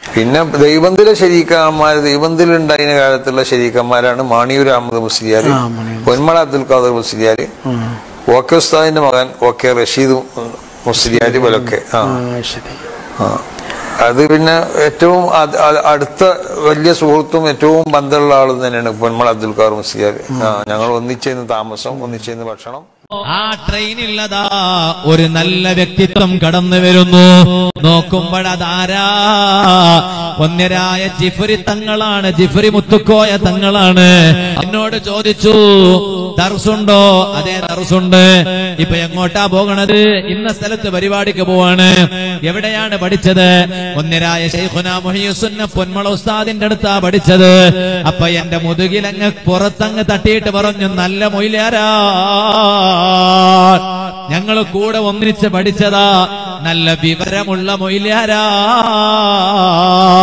പിന്നെ ദൈവത്തിലെ ശരീക്കന്മാർ ദൈവത്തിലുണ്ടായിരുന്ന കാലത്തുള്ള ശരീക്കന്മാരാണ് മാണിയൂർ അഹമ്മദ് മുസ്ലിയാർ ആ, മാണിയൂർ. പൊന്മള അബ്ദുൽ ഖാദർ മുസ്ലിയാർ ഉം. ഓക്കെ ഉസ്താദിന്റെ മകൻ ഓക്കെ റഷീദ് മുസ്ലിയാർ ഇവരൊക്കെ ആ ആ ശരി ആ. അത് പിന്നെ ഏറ്റവും അത് അ- അടുത്ത വലിയ സുഹൃത്തും ഏറ്റവും ബന്ധമുള്ള ആളും തന്നെയാണ് പൊന്മള അബ്ദുൽ ഖാദർ മുസ്ലിയാർ ആ ഞങ്ങൾ ഒന്നിച്ചേന്ന് താമസം ഒന്നിച്ചേന്ന് ഭക്ഷണം ആ ട്രെയിനില്ലതാ ഒരു നല്ല വ്യക്തിത്വം കടന്നു വരുന്നു നോക്കുമ്പോഴതാരാ ഒന്നരായ ജിഫരി തങ്ങളാണ് ജിഫരി മുത്തുക്കോയ തങ്ങളാണ് എന്നോട് ചോദിച്ചു ദർസുണ്ടോ അതേ ദർസുണ്ട് ഇപ്പൊ എങ്ങോട്ടാ പോകണത് ഇന്ന സ്ഥലത്ത് പരിപാടിക്ക് പോവാണ് എവിടെയാണ് പഠിച്ചത് ഒന്നരായ ശൈഖുന മുഹിയുസുന്ന പൊന്മള ഉസ്താദിന്റെ അടുത്താ പഠിച്ചത് അപ്പൊ എന്റെ മുതുകിലങ്ങ് പുറത്തങ്ങ് തട്ടിയിട്ട് പറഞ്ഞു നല്ല മൊയിലാരാ ഞങ്ങൾ കൂടെ ഒന്നിച്ച് പഠിച്ചതാ നല്ല വിവരമുള്ള മൊയിലാരാ